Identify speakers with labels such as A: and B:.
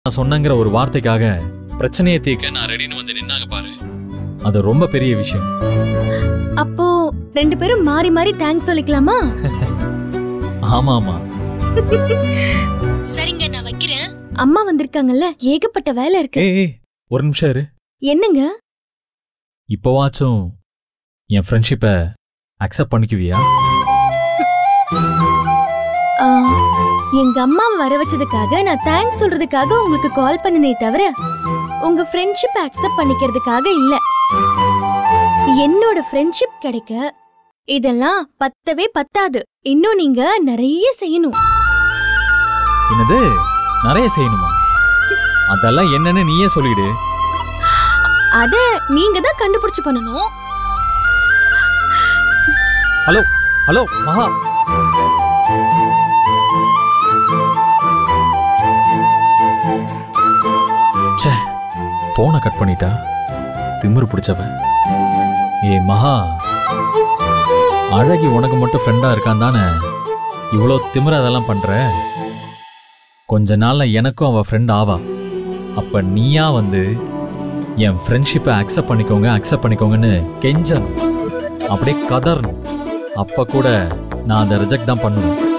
A: நான் சொன்னங்கிற ஒரு வார்த்தைக்காக பிரச்சனையை தீர்க்க நான் ரெடின்னு வந்து நின்னாங்க பாரு அது ரொம்ப பெரிய விஷயம்
B: அப்போ ரெண்டு பேரும் மாறி மாறி தேங்க்ஸ் சொல்லிக்கலாமா
A: ஆமா ஆமா
B: சரிங்க நான் வைக்கிறேன் அம்மா வந்திருக்காங்கல்ல ஏகப்பட்ட வேலை இருக்கு
A: ஏய் ஏய், ஒரு நிமிஷம் இரு
B: என்னங்க
A: இப்போவாச்சும் என் ஃப்ரெண்ட்ஷிப்பை அக்செப்ட் பண்ணிக்குவியா
B: ஆ, எங்க அம்மாவை வர வச்சதுக்காக நான் தேங்க்ஸ் சொல்றதுக்காக உங்களுக்கு கால் பண்ணனே தவிர உங்க ஃப்ரெண்ட்ஷிப் அக்செப்ட் பண்ணிக்கிறதுக்காக இல்ல என்னோட ஃப்ரெண்ட்ஷிப் கிடைக்க இதெல்லாம் பத்தவே பத்தாது இன்னும் நீங்க நிறைய செய்யணும்
A: என்னது நிறைய செய்யணுமா அதெல்லாம் என்னன்னு நீயே சொல்லிடு
B: அத நீங்க தான் கண்டுபிடிச்சு பண்ணணும்
A: ஹலோ ஹலோ மகா ச்சே போனை கட் பண்ணிட்டா திமிரு பிடிச்சவ ஏ மகா அழகி உனக்கு மட்டும் ஃப்ரெண்டா இருக்கான் தானே இவ்வளோ திமிர அதெல்லாம் பண்ற கொஞ்ச நாள்ல எனக்கும் அவ ஃப்ரெண்ட் ஆவா அப்ப நீயா வந்து என் ஃப்ரெண்ட்ஷிப்பை அக்செப்ட் பண்ணிக்கோங்க அக்செப்ட் பண்ணிக்கோங்கன்னு கெஞ்சணும் அப்படியே கதறணும் அப்ப கூட நான் அதை ரிஜெக்ட் தான் பண்ணுவேன்